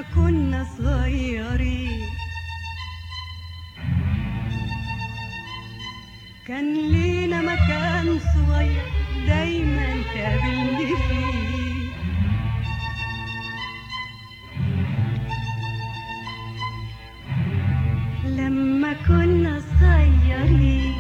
لما كنا صغيرين كان لينا مكان صغير دايما تقابلني فيه لما كنا صغيرين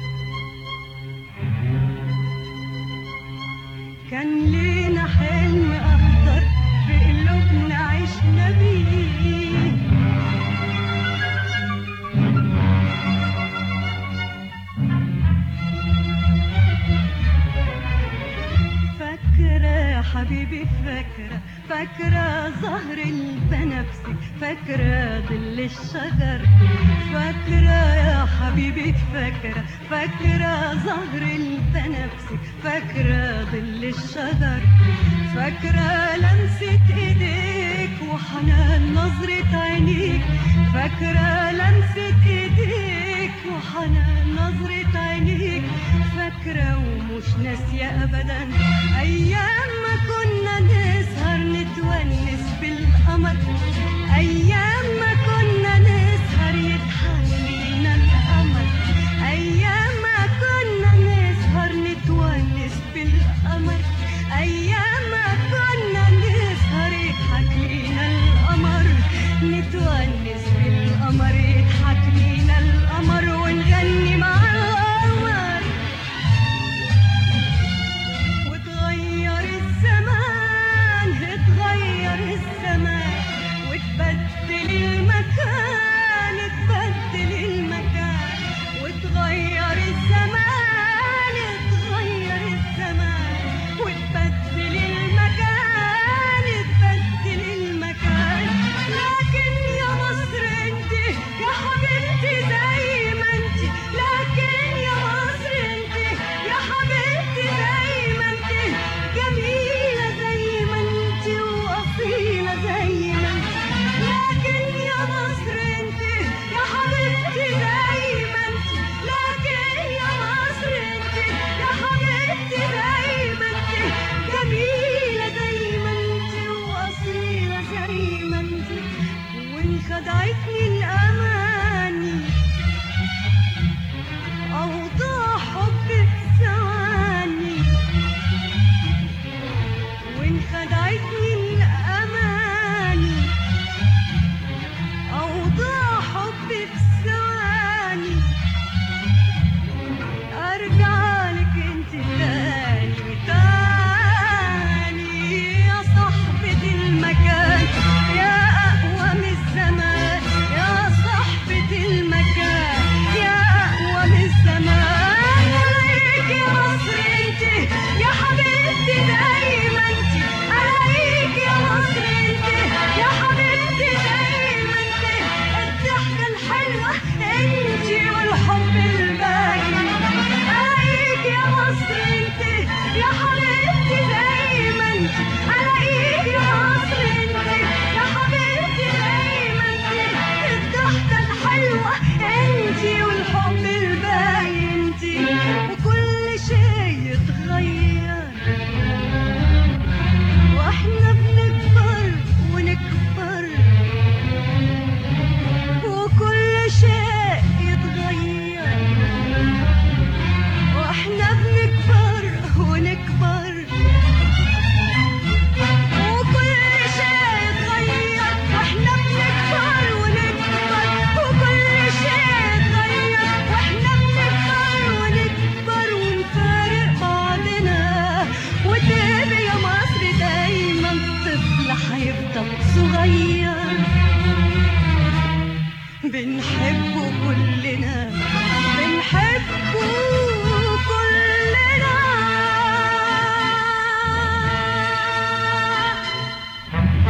كان لينا حلم أخضر في قلوبنا عشنا بيه فاكرة يا حبيبي فاكرة فاكرة زهر البنفسي فاكرة ظل الشجر فاكرة يا حبيبي فاكرة فاكرة زهر البنفسي فاكرة ظل الشجر فاكرة لمسة ايديك وحنان نظرة عينيك فاكرة لمسة ايديك وحنان نظرة عينيك فاكرة ومش ناسية أبدا أيام ما كنا نسهر نتونس بالقمر أيام ما كنا نسهر يضحك لينا القمر أيام ما كنا نسهر نتونس بالقمر أيام ما كنا نسهر يضحك لينا القمر نتونس بالقمر يضحك لينا القمر ونغني مع القمر وتغير الزمان اتغير الزمان وتبدل المكان تبدل المكان وتغير الزمان اتغير الزمان وتبدل المكان تبدل المكان لكن يا مصر انت يا حبيبتي زي ما انت لكن يا مصر انت يا حبيبتي زي ما انت جميلة زي ما انت وأصيلة زي ما انت لكن يا مصر انت يا حبيبتي زي ما انت لكن يا مصر انت يا حبيبتي زي ما انت جميلة زي ما انت وأصيلة زي ما انت وان خدعتني الأماني أوضاع حب ثواني وإن خدعتني الأماني أوضاع حب ثواني أرجع لك أنت تاني تاني يا صاحبة المكان يا أقوى من الزمان يا صاحبة المكان يا أقوى من الزمان عليك يا مصر أنت يا حبيبتي دايما أنت عليك يا مصر أنت يا حبيبتي دايما أنت الضحكة الحلوة أنت والحب الباقي عليك يا مصر أنت يا حبيبتي دايما أنت عليك يا مصر أنت يا حبيبتي دايما أنت الضحكة الحلوة أنت والحب الباقي أنت وكل شيء يتغير واحنا بنكبر ونكبر وكل شيء يتغير واحنا بنكبر ونكبر وكل شيء يتغير واحنا بنكبر ونكبر وكل شيء يتغير واحنا بنكبر ونكبر ونفارق بعضنا وتبقى يا مصر دايما طفل هيفضل صغير بنحبه كلنا بنحبه كلنا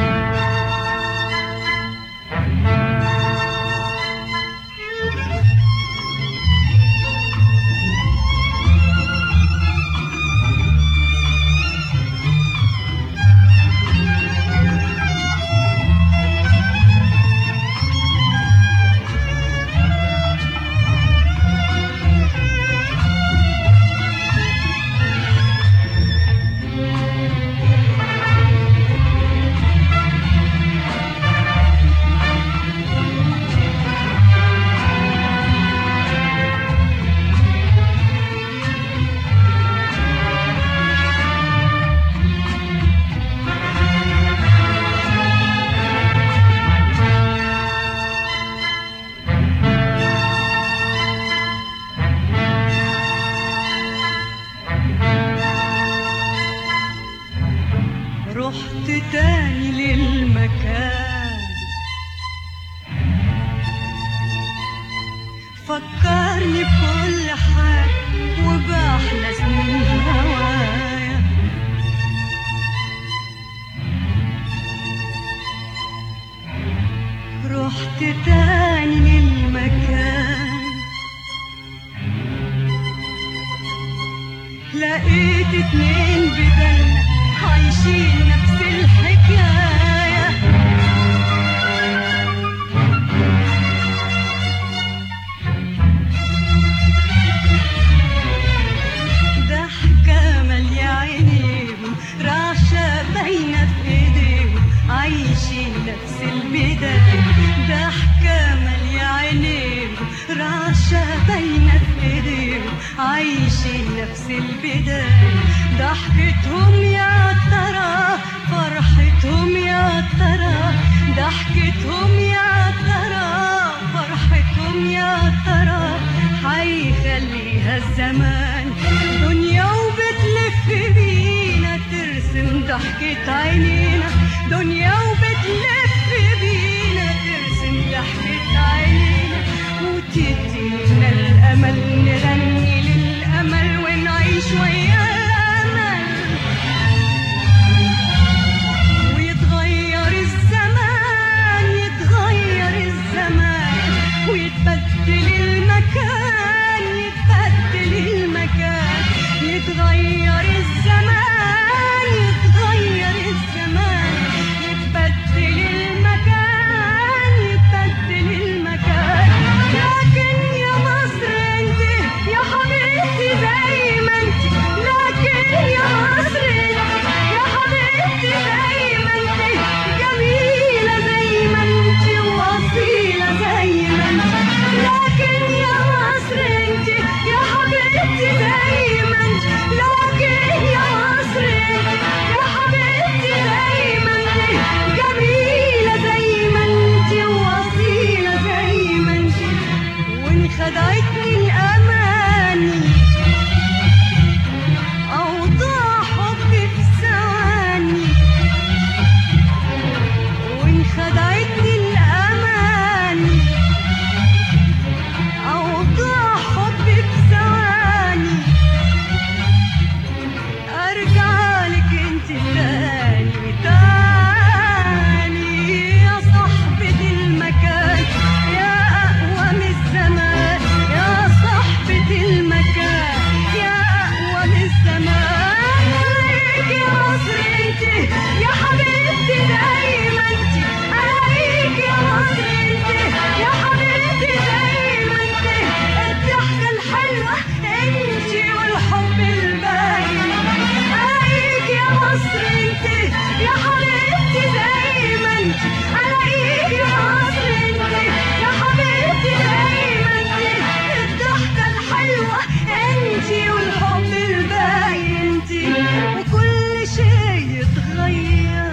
رحت تاني للمكان فكرني بكل حاجة وبأحلى سنين هوايا رحت تاني للمكان لقيت اتنين بدلنا عايشين نفس الحكاية ضحكة مالية عينيهم رعشة باينة في ايديهم عايشين نفس البداية ضحكة مالية عينيهم رعشة باينة في ايديهم عايشين نفس البداية ضحكتهم يا ترى فرحتهم يا ترى ضحكتهم يا ترى فرحتهم يا ترى حيخليها الزمان دنيا وبتلف بينا ترسم ضحكة عينينا دنيا وبتلف بينا ترسم ضحكة عينينا وتدينا الأمل نغني للأمل ونعيش ويا الأمل ويتغير الزمان يتغير الزمان ويتبدل المكان يتبدل المكان يتغير الزمان يتغير الزمان يتبدل المكان يتبدل المكان لكن يا مصر انت يا حبيبتي زي ما انت لكن يا مصر انت يا حبيبتي زي ما انت جميلة زي ما انت وأصيلة زي ما انت لكن يا مصر انت يا حبيبتي زي ما انت لكن يا مصر انت يا حبيبتي زي ما انت جميلة زي ما انت وأصيلة زي ما انت وان خدعتني الأماني أوضاع حبي في ثواني وان خدعتني الأماني أوضاع حبي في ثواني أرجع لك انت تاني تاني يا صاحبة المكان يا أقوى من الزمان يا صاحبة المكان يا أقوى من الزمان عليك يا مصر انت يا حبيبتي دايما انت عليك يا مصر انت يا حبيبتي دايما انت الضحكة الحلوة انت والحب الباين عليك يا مصر انت يا حبيبتي دايما انت عليك يا مصر انت يا حبيبتي دايما انت الضحكة الحلوة انت والحب الباين انت وكل شيء يتغير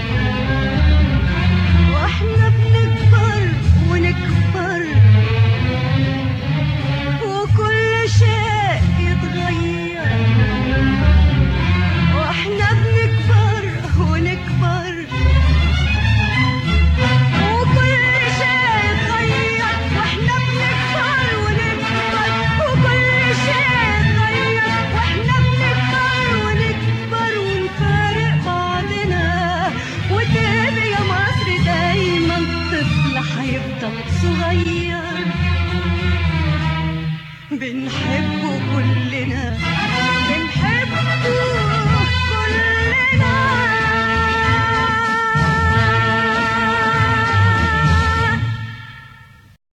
واحنا بنكبر ونكبر وكل شيء يتغير واحنا بنكبر ونكبر وكل شيء يتغير واحنا بنكبر ونكبر وكل شيء يتغير واحنا بنكبر ونكبر ونفارق بعضنا وتبقى يا مصر دايما طفل هيفضل صغير بنحب